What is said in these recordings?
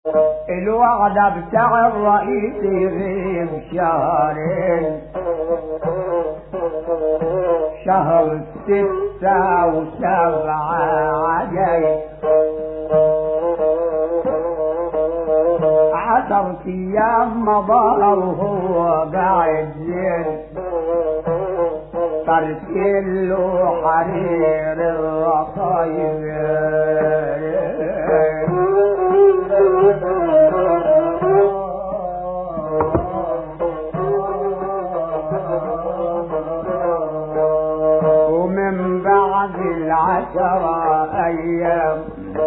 الوعدة بتاع الرئيس يغيب شهرين شهر ستة وسبعة عجيب عشر ايام مضى وهو قاعد زين تركل له حرير الرطايب ومن بعد العشرة أيام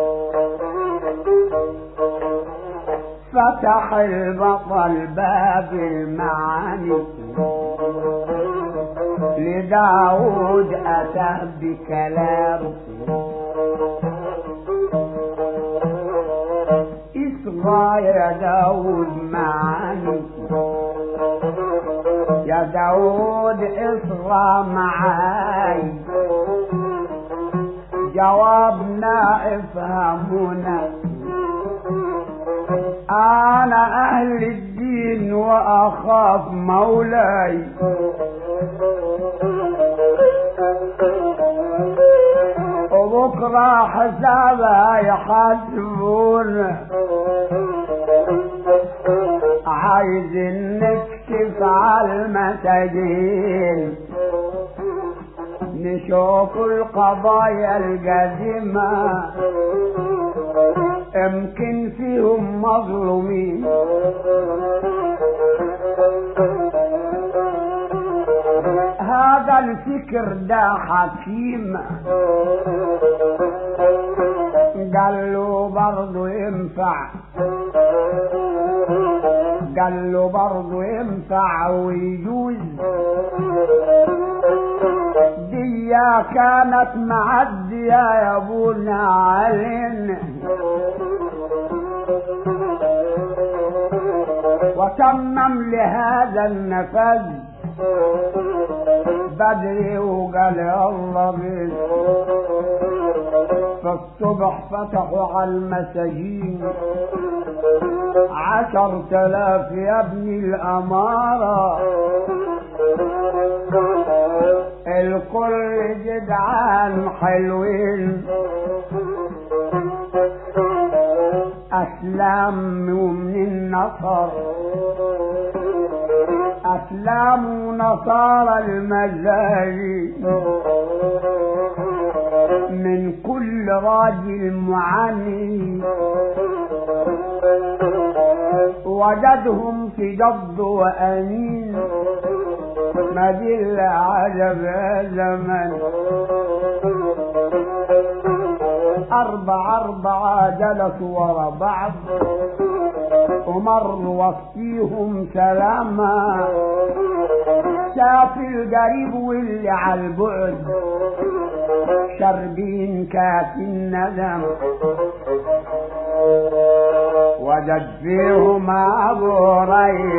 فتح البطل باب المعاني لداود أتى بكلام اصغى يا داود معاني يا داود اصغى معاي جوابنا افهمونا انا اهل الدين واخاف مولاي وبكرة حسابها يحاسبون عايز نكشف على المساجين نشوف القضايا القديمة يمكن فيهم مظلومين هذا الفكر ده حكيم قال له برضه ينفع قال له برضه ينفع ويجوز دي كانت معدية يا ابونا علينا وتمم لهذا النفذ بدري وقال يلا بينا فالصبح فتحوا على المساجين عشر تلاف يا ابن الأمارة الكل جدعان حلوين أسلام ومن النصر أسلام ونصارى المزاجي من كل راجل معاني وجدهم في جد وأمين ما دي إلا عجب يا زمن أربع أربعة جلسوا ورا بعض ومر وسطيهم سلاما شاف القريب واللي على البعد شربين كاس الندم وجد فيهم أبو ريح